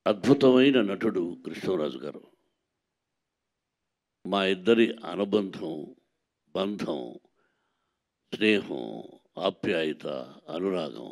అద్భుతమైన నటుడు కృష్ణరాజు గారు మా ఇద్దరి అనుబంధం బంధం స్నేహం ఆప్యాయత అనురాగం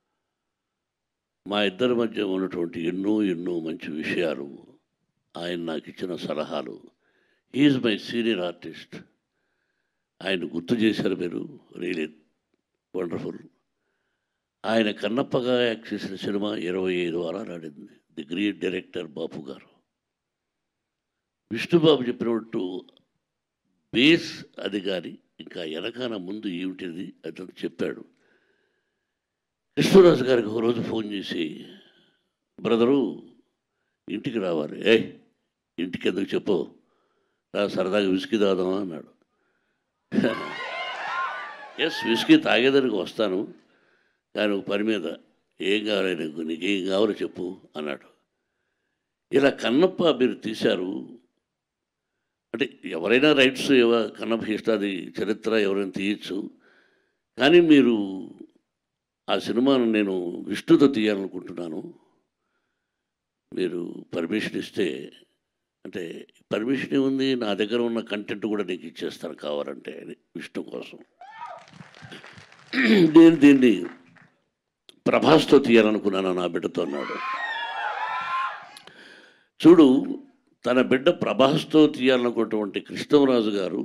మా ఇద్దరి మధ్య ఉన్నటువంటి ఎన్నో ఎన్నో మంచి విషయాలు ఆయన నాకు ఇచ్చిన సలహాలు ఈజ్ మై సీనియర్ ఆర్టిస్ట్ ఆయన గుర్తు చేశారు మీరు రియలీ వండర్ఫుల్ ఆయన కన్నప్పగా యాక్ట్ చేసిన సినిమా ఇరవై ఐదు వారాలు ఆడింది ది గ్రేట్ డైరెక్టర్ బాపు గారు విష్ణుబాబు చెప్పినట్టు బేస్ అది కానీ ఇంకా వెనకాల ముందు ఏమిటిది అతను చెప్పాడు కృష్ణరాజు గారికి ఒక రోజు ఫోన్ చేసి బ్రదరు ఇంటికి రావాలి ఏ ఇంటికి ఎందుకు చెప్పు రా సరదాగా విసికి తాగుదామా అన్నాడు ఎస్ విస్కీ తాగేదానికి వస్తాను కానీ ఒక పని మీద ఏం కావాలి నీకు నీకేం కావాలో చెప్పు అన్నాడు ఇలా కన్నప్ప మీరు తీశారు అంటే ఎవరైనా రైట్స్ ఎవ కన్నప్ప ఇష్టాది చరిత్ర ఎవరైనా తీయచ్చు కానీ మీరు ఆ సినిమాను నేను విష్ణుతో తీయాలనుకుంటున్నాను మీరు పర్మిషన్ ఇస్తే అంటే పర్మిషన్ ఏముంది నా దగ్గర ఉన్న కంటెంట్ కూడా నీకు ఇచ్చేస్తాను కావాలంటే అని విష్ణు కోసం నేను దీన్ని ప్రభాస్తో తీయాలనుకున్నాను నా బిడ్డతో అన్నాడు చూడు తన బిడ్డ ప్రభాస్తో తీయాలనుకున్నటువంటి కృష్ణరాజు గారు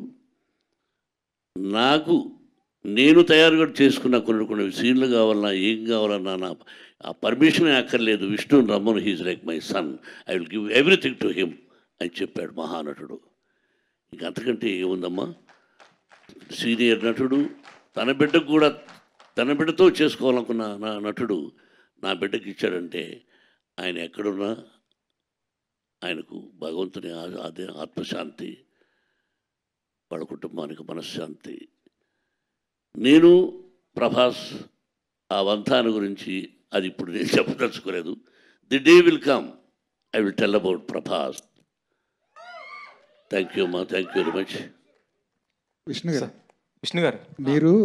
నాకు నేను తయారుగా చేసుకున్న కొన్ని కొన్ని సీన్లు కావాలన్నా ఏం కావాలన్నా నా ఆ పర్మిషన్ అక్కర్లేదు విష్ణు రమ్మను he's like my son I will give everything to him అని చెప్పాడు మహానటుడు ఇంక అంతకంటే ఏముందమ్మా సీనియర్ నటుడు తన బిడ్డకు కూడా తన బిడ్డతో చేసుకోవాలనుకున్న నా నటుడు నా బిడ్డకి ఇచ్చాడంటే ఆయన ఎక్కడున్నా ఆయనకు భగవంతుని ఆ- అదే ఆత్మశాంతి వాళ్ళ కుటుంబానికి మనశ్శాంతి నేను ప్రభాస్ ఆ వంతాన్ని గురించి అది ఇప్పుడు నేను చెప్పదలుచుకోలేదు the day will come I will tell about Prabhas thank you అమ్మా thank you very much Vishnu గారు విష్ణు గారు మీరు